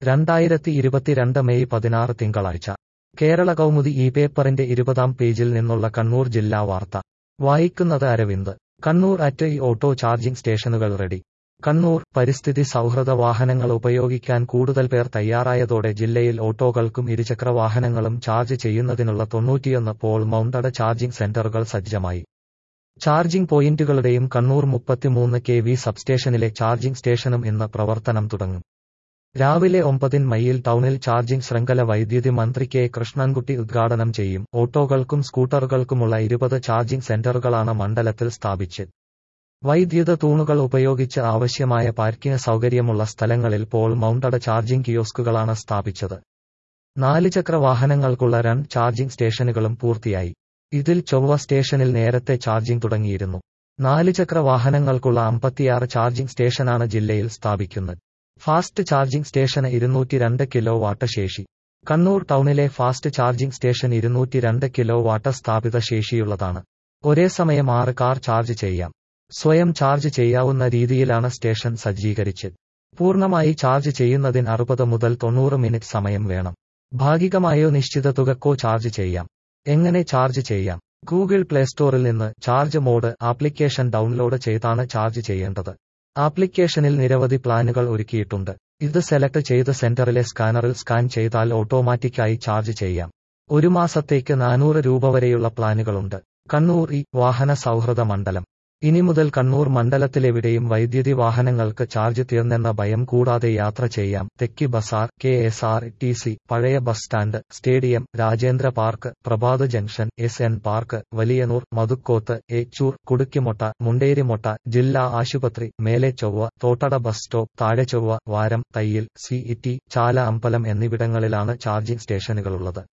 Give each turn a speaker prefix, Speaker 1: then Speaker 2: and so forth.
Speaker 1: രണ്ടായിരത്തി ഇരുപത്തിരണ്ട് മെയ് പതിനാറ് തിങ്കളാഴ്ച കേരള കൗമുദി ഈ പേപ്പറിന്റെ ഇരുപതാം പേജിൽ നിന്നുള്ള കണ്ണൂർ ജില്ലാ വാർത്ത വായിക്കുന്നത് Aravind Kannur at e auto charging സ്റ്റേഷനുകൾ റെഡി കണ്ണൂർ പരിസ്ഥിതി സൗഹൃദ വാഹനങ്ങൾ ഉപയോഗിക്കാൻ കൂടുതൽ പേർ തയ്യാറായതോടെ ജില്ലയിൽ ഓട്ടോകൾക്കും ഇരുചക്ര വാഹനങ്ങളും ചാർജ് ചെയ്യുന്നതിനുള്ള തൊണ്ണൂറ്റിയൊന്ന് പോൾ മൗണ്ടഡ് ചാർജിംഗ് സെന്ററുകൾ സജ്ജമായി ചാർജിംഗ് പോയിന്റുകളുടെയും കണ്ണൂർ മുപ്പത്തിമൂന്ന് കെ വി സബ്സ്റ്റേഷനിലെ ചാർജിംഗ് സ്റ്റേഷനും ഇന്ന് പ്രവർത്തനം തുടങ്ങും രാവിലെ ഒമ്പതിന് മയ്യിൽ ടൗണിൽ ചാർജിംഗ് ശൃംഖല വൈദ്യുതി മന്ത്രി കെ കൃഷ്ണൻകുട്ടി ഉദ്ഘാടനം ചെയ്യും ഓട്ടോകൾക്കും സ്കൂട്ടറുകൾക്കുമുള്ള ഇരുപത് ചാർജിംഗ് സെന്ററുകളാണ് മണ്ഡലത്തിൽ സ്ഥാപിച്ചത് വൈദ്യുത തൂണുകൾ ഉപയോഗിച്ച് ആവശ്യമായ പാർക്കിംഗ് സൗകര്യമുള്ള സ്ഥലങ്ങളിൽ പോൾ മൗണ്ടഡ് ചാർജിംഗ് കിയോസ്കുകളാണ് സ്ഥാപിച്ചത് നാലുചക്ര വാഹനങ്ങൾക്കുള്ള രണ്ട് ചാർജിംഗ് സ്റ്റേഷനുകളും പൂർത്തിയായി ഇതിൽ ചൊവ്വ സ്റ്റേഷനിൽ നേരത്തെ ചാർജിംഗ് തുടങ്ങിയിരുന്നു നാലുചക്ര വാഹനങ്ങൾക്കുള്ള അമ്പത്തിയാറ് ചാർജിംഗ് സ്റ്റേഷനാണ് ജില്ലയിൽ സ്ഥാപിക്കുന്നത് ഫാസ്റ്റ് ചാർജിംഗ് സ്റ്റേഷന് ഇരുന്നൂറ്റി രണ്ട് കിലോ വാട്ട് ശേഷി കണ്ണൂർ ടൗണിലെ ഫാസ്റ്റ് ചാർജിംഗ് സ്റ്റേഷൻ ഇരുന്നൂറ്റി രണ്ട് കിലോ വാട്ട് സ്ഥാപിത ശേഷിയുള്ളതാണ് ഒരേ സമയം ആറ് കാർ ചാർജ് ചെയ്യാം സ്വയം ചാർജ് ചെയ്യാവുന്ന രീതിയിലാണ് സ്റ്റേഷൻ സജ്ജീകരിച്ചത് പൂർണ്ണമായി ചാർജ് ചെയ്യുന്നതിന് അറുപത് മുതൽ തൊണ്ണൂറ് മിനിറ്റ് സമയം വേണം ഭാഗികമായോ നിശ്ചിത തുകക്കോ ചാർജ് ചെയ്യാം എങ്ങനെ ചാർജ് ചെയ്യാം ഗൂഗിൾ പ്ലേ സ്റ്റോറിൽ നിന്ന് ചാർജ് മോഡ് ആപ്ലിക്കേഷൻ ഡൗൺലോഡ് ചെയ്താണ് ചാർജ് ചെയ്യേണ്ടത് ആപ്ലിക്കേഷനിൽ നിരവധി പ്ലാനുകൾ ഒരുക്കിയിട്ടുണ്ട് ഇത് സെലക്ട് ചെയ്ത് സെന്ററിലെ സ്കാനറിൽ സ്കാൻ ചെയ്താൽ ഓട്ടോമാറ്റിക്കായി ചാർജ് ചെയ്യാം ഒരു മാസത്തേക്ക് നാനൂറ് രൂപ വരെയുള്ള പ്ലാനുകളുണ്ട് കണ്ണൂർ ഈ വാഹന സൗഹൃദ മണ്ഡലം ഇനി മുതൽ കണ്ണൂർ മണ്ഡലത്തിലെവിടെയും വൈദ്യുതി വാഹനങ്ങൾക്ക് ചാർജ് തീർന്നെന്ന ഭയം കൂടാതെ യാത്ര ചെയ്യാം Thekki Bazar K S R T C പഴയ bus stand stadium Rajendra park Prabhat junction S N park Valiyannur Mathukkoth Echur Kudukkimotta Munderimotta ജില്ലാ ആശുപത്രി മേലെ ചൊവ്വ തോട്ടട ബസ് സ്റ്റോപ്പ് താഴെ Chovva Varam Thayyil C E T Chala അമ്പലം എന്നിവിടങ്ങളിലാണ് ചാർജിംഗ് സ്റ്റേഷനുകളുള്ളത്